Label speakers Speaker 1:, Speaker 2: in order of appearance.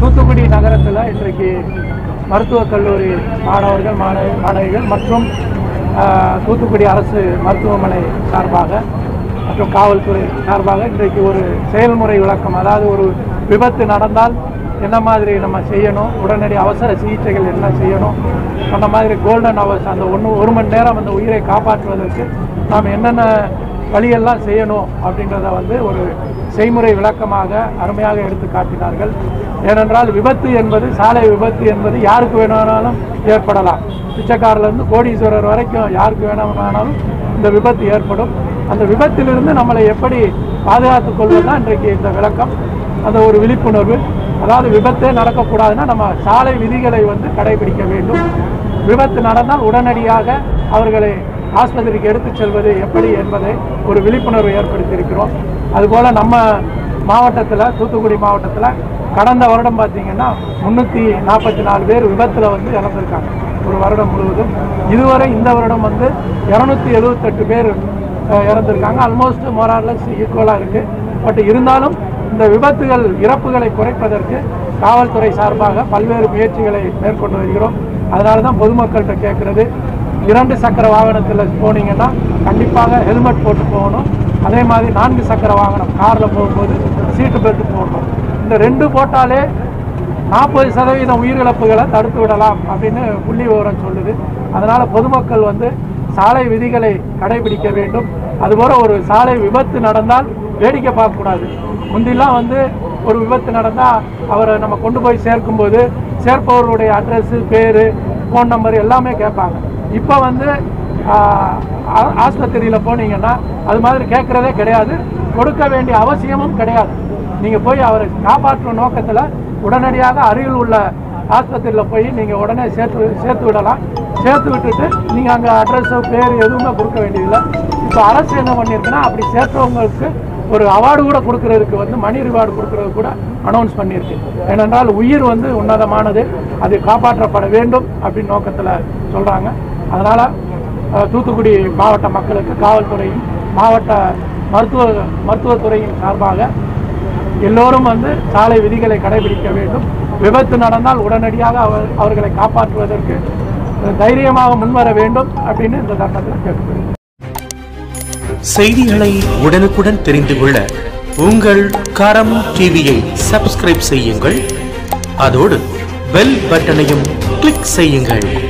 Speaker 1: தூத்துக்குடி நகரத்தில் இன்றைக்கு மருத்துவக் கல்லூரி மாணவர்கள் மாணவி மாணவிகள் மற்றும் ஆஹ், தூத்துக்குடி அரசு மருத்துவமனை சார்பாக மற்றும் காவல்துறை சார்பாக இன்றைக்கு ஒரு செயல்முறை விளக்கம் அதாவது ஒரு விபத்து நடந்தால் என்ன மாதிரி நம்ம செய்யணும் உடனடி அவசர சிகிச்சைகள் என்ன செய்யணும் அந்த மாதிரி கோல்டன் ஹவர்ஸ் அந்த ஒன்று ஒரு மணி நேரம் அந்த உயிரை காப்பாற்றுவதற்கு நாம் என்னென்ன வழியெல்லாம் செய்யணும் அப்படின்றத வந்து ஒரு செய்முறை விளக்கமாக அருமையாக எடுத்து காட்டினார்கள் ஏனென்றால் விபத்து என்பது சாலை விபத்து என்பது யாருக்கு வேணுமானாலும் ஏற்படலாம் பிச்சைக்காரிலிருந்து கோடீஸ்வரர் வரைக்கும் யாருக்கு வேணுமானாலும் இந்த விபத்து ஏற்படும் அந்த விபத்திலிருந்து நம்மளை எப்படி பாதுகாத்துக் கொள்வது தான் இன்றைக்கு இந்த விளக்கம் அந்த ஒரு விழிப்புணர்வு அதாவது விபத்தே நடக்கக்கூடாதுன்னா நம்ம சாலை விதிகளை வந்து கடைபிடிக்க வேண்டும் விபத்து நடந்தால் உடனடியாக அவர்களை ஆஸ்பத்திரிக்கு எடுத்துச் செல்வது எப்படி என்பதை ஒரு விழிப்புணர்வு ஏற்படுத்தியிருக்கிறோம் அதுபோல் நம்ம மாவட்டத்தில் தூத்துக்குடி மாவட்டத்தில் கடந்த வருடம் பார்த்தீங்கன்னா முந்நூற்றி நாற்பத்தி நாலு பேர் விபத்தில் வந்து இறந்துருக்காங்க ஒரு வருடம் முழுவதும் இதுவரை இந்த வருடம் வந்து இரநூத்தி எழுபத்தெட்டு பேர் அஹ், இறந்திருக்காங்க ஆல்மோஸ்ட் மொரார்லஸ் ஈக்குவலாக இருக்குது பட் இருந்தாலும் இந்த விபத்துகள் இறப்புகளை குறைப்பதற்கு காவல்துறை சார்பாக பல்வேறு முயற்சிகளை மேற்கொண்டு வருகிறோம் அதனால தான் பொதுமக்கள்கிட்ட கேட்குறது இரண்டு சக்கர வாகனத்தில் போனீங்கன்னா கண்டிப்பாக ஹெல்மெட் போட்டு போகணும் அதே மாதிரி நான்கு சக்கர வாகனம் காரில் போகும்போது சீட்டு பெல்ட் போடணும் இந்த ரெண்டு போட்டாலே நாற்பது சதவீதம் உயிரிழப்புகளை தடுத்து விடலாம் அப்படின்னு புள்ளி விவரம் சொல்லுது அதனால பொதுமக்கள் வந்து சாலை விதிகளை கடைபிடிக்க வேண்டும் அதுபோல ஒரு சாலை விபத்து நடந்தால் வேடிக்கை பார்க்கக்கூடாது முந்திலாம் வந்து ஒரு விபத்து நடந்தால் அவரை நம்ம கொண்டு போய் சேர்க்கும்போது சேர்ப்பவருடைய அட்ரஸ் பேர் ஃபோன் நம்பர் எல்லாமே கேட்பாங்க இப்போ வந்து ஆஸ்பத்திரியில் போனீங்கன்னா அது மாதிரி கேட்குறதே கிடையாது கொடுக்க வேண்டிய அவசியமும் கிடையாது நீங்கள் போய் அவரை காப்பாற்றும் நோக்கத்தில் உடனடியாக அருகில் உள்ள ஆஸ்பத்திரியில் போய் நீங்கள் உடனே சேர்த்து சேர்த்து விடலாம் சேர்த்து விட்டுட்டு நீங்கள் அங்கே அட்ரஸோ பேர் எதுவுமே கொடுக்க வேண்டியதில்லை இப்போ அரசு என்ன பண்ணியிருக்குன்னா அப்படி சேர்த்தவங்களுக்கு ஒரு அவார்டு கூட கொடுக்கறதுக்கு வந்து மணி ரிவார்டு கொடுக்கறது கூட அனௌன்ஸ் பண்ணியிருக்கு ஏனென்றால் உயிர் வந்து உன்னதமானது அது காப்பாற்றப்பட வேண்டும் அப்படின்னு நோக்கத்தில் சொல்கிறாங்க அதனால் தூத்துக்குடி மாவட்ட மக்களுக்கு காவல்துறையும் மாவட்ட மருத்துவ மருத்துவத்துறையின் சார்பாக எல்லோரும் வந்து சாலை விதிகளை கடைபிடிக்க வேண்டும் விபத்து நடந்தால் உடனடியாக அவர் அவர்களை காப்பாற்றுவதற்கு தைரியமாக முன்வர வேண்டும் அப்படின்னு இந்த தருணத்தில் கேட்டுக்கொள்கிறேன்
Speaker 2: செய்திகளை உடனுக்குடன் தெரிந்து கொள்ள உங்கள் கரம் டிவியை சப்ஸ்கிரைப் செய்யுங்கள் அதோடு பெல் பட்டனையும் கிளிக் செய்யுங்கள்